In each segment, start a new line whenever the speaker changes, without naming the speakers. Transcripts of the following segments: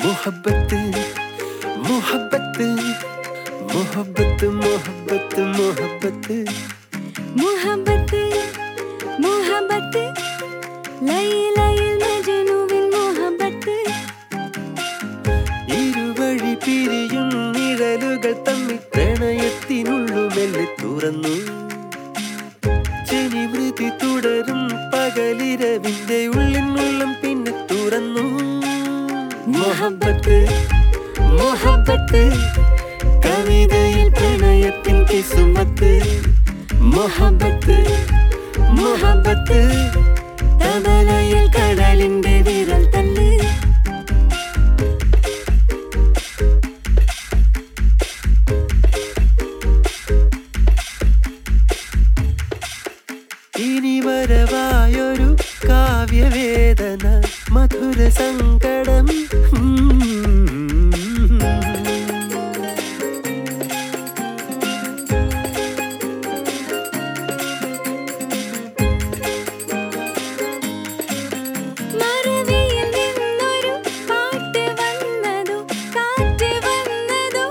മുഹബത്ത് മുഹബത്ത് മുഹബത്ത് മുഹബത്ത് മുഹബത്ത്
മുഹബത്ത് മുഹബത്ത് ലൈലയിൽ മജ്നുവിൻ മുഹബത്ത്
ഇരുവഴി പിരിയും നിഴലുകൾ തമ്മിൽ പ്രണയത്തിനുള്ളു മെല്ലെ തുറന്നു ജനിവൃതി തുടരും പകലിരവിന്റെ ഉള്ളിനുള്ളം പിന്നെ തുറന്നു മുഹബത്ത് മുഹബത്ത് കവിതയിൽ പ്രണയത്തിൻ കിസുമത്ത് മുഹബത്ത് മുഹബത്ത് തബലയിൽ കടലിന്റെ വിരൽ തല്ല് ഇനി വരവായൊരു കാവ്യവേദന മധുര സങ്കടം
മറവിയിൽ നിന്നൊരു പാട്ട് വന്നതോ കാറ്റ് വന്നതോ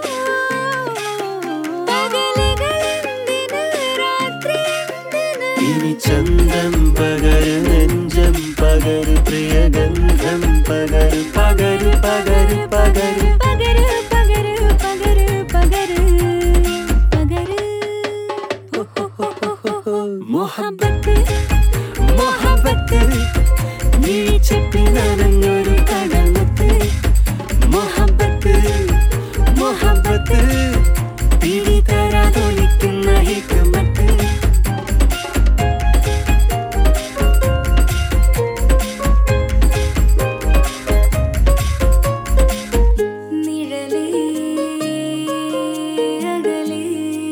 പകലുകളെന്തിന് രാത്രി എന്തിന്
ഇനി ചന്തം പകരു നെഞ്ചം പകരു പ്രിയഗന്ധം പകരു പകരു പകരു പകരു
പകര് പകര് പകര് പകര് പകര്
മുഹബത്ത് മുഹബത്ത് വീഴ്ചപ്പിൽ നനഞ്ഞൊരു കടലത്ത് മുഹബത്ത് മുഹബത്ത് പിടിതരാതൊലിക്കുന്ന ഹിക്കമത്ത്
നിഴലേ അകലേ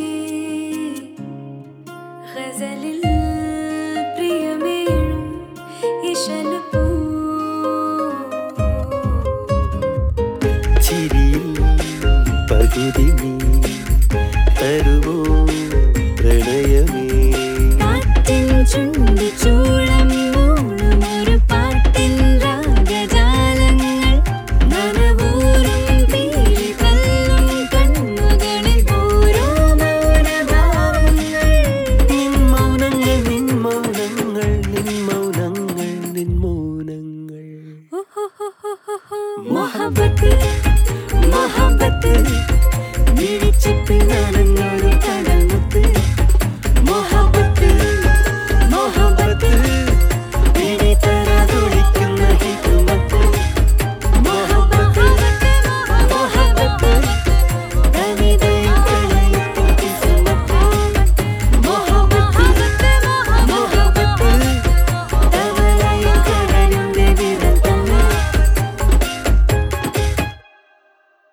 ഗസലിൽ പ്രിയമേഴും ഇശൽ പൂ
ചിരിയിൽ പകുതി നീ